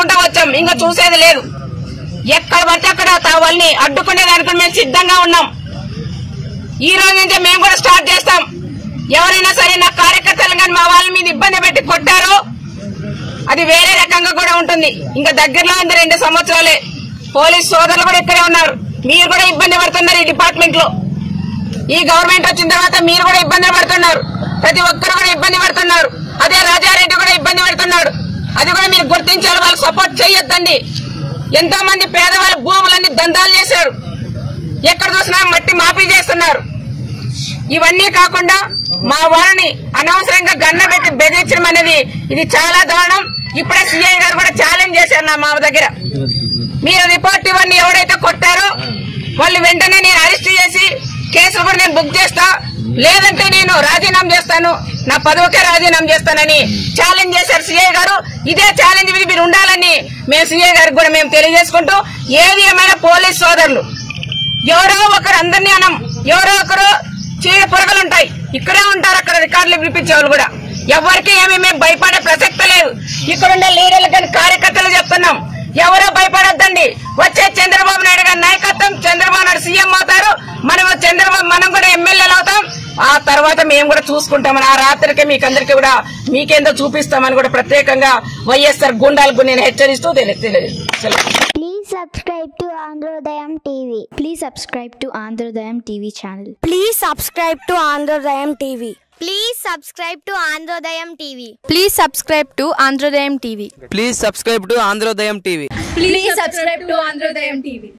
చూసుకుంటా వచ్చాం ఇంకా చూసేది లేదు ఎక్కడ పడితే అక్కడ తా- వాళ్ళని అడ్డుకునే దానికి మేము సిద్ధంగా ఉన్నాం ఈ రోజు నుంచి మేము కూడా స్టార్ట్ చేస్తాం ఎవరైనా సరే నా కార్యకర్తలు కానీ మా వాళ్ళ మీద ఇబ్బంది పెట్టి కొట్టారో అది వేరే రకంగా కూడా ఉంటుంది ఇంకా దగ్గరలో ఉంది రెండు సంవత్సరాలే పోలీస్ సోదరులు కూడా ఇక్కడే ఉన్నారు మీరు కూడా ఇబ్బంది పడుతున్నారు ఈ డిపార్ట్మెంట్ లో ఈ గవర్నమెంట్ వచ్చిన తర్వాత మీరు కూడా ఇబ్బంది పడుతున్నారు ప్రతి ఒక్కరు కూడా ఇబ్బంది పడుతున్నారు అదే రాజారెడ్డి కూడా ఇబ్బంది పడుతున్నాడు అది కూడా మీరు గుర్తించాలి వాళ్ళు సపోర్ట్ చేయొద్దండి ఎంతో మంది పేదవాళ్ళ భూములన్నీ దందాలు చేశారు ఎక్కడ చూసినా మట్టి మాఫీ చేస్తున్నారు ఇవన్నీ కాకుండా మా వాళ్ళని అనవసరంగా గన్న పెట్టి బెదిరించడం అనేది ఇది చాలా దారుణం ఇప్పుడే సీఐ గారు కూడా ఛాలెంజ్ చేశారు నా మా దగ్గర మీరు రిపోర్ట్ ఇవ్వండి ఎవరైతే కొట్టారో వాళ్ళు వెంటనే నేను అరెస్ట్ చేసి కేసులు కూడా నేను బుక్ చేస్తా లేదంటే నేను రాజీనామా చేస్తాను నా పదవికే రాజీనామా చేస్తానని ఛాలెంజ్ చేశారు సీఐ గారు ఇదే ఛాలెంజ్ మీద మీరు ఉండాలని మేము సీఐ గారికి కూడా మేము తెలియజేసుకుంటూ ఏది ఏమైనా పోలీస్ సోదరులు ఎవరో ఒకరు అందరినీ అనం ఎవరో ఒకరు చీడ పొరగలు ఉంటాయి ఇక్కడే ఉంటారు అక్కడ రికార్డులు పిలిపించే వాళ్ళు కూడా ఎవరికి ఏమి మేము భయపడే ప్రసక్తి లేదు ఇక్కడ ఉండే లీడర్లు కానీ కార్యకర్తలు చెప్తున్నాం ఎవరో భయపడొద్దండి వచ్చే చంద్రబాబు నాయుడు గారి నాయకత్వం చంద్రబాబు నాయుడు సీఎం అవుతారు మనం చంద్రబాబు మనం కూడా ఎమ్మెల్యేలు అవుతాం ఆ తర్వాత మేము కూడా చూసుకుంటామని ఆ రాత్రికి మీకు అందరికీ కూడా మీకేందో చూపిస్తామని కూడా ప్రత్యేకంగా వైఎస్ఆర్ గుండాలకు నేను హెచ్చరిస్తూ తెలి- తెలి- సెలవు. Please subscribe to Androdayam TV. Please subscribe to Androdayam TV channel. Please subscribe to Androdayam TV. Please subscribe to Androdayam TV. Please subscribe to Androdayam TV. Please subscribe to Androdayam TV. Please subscribe to Androdayam TV.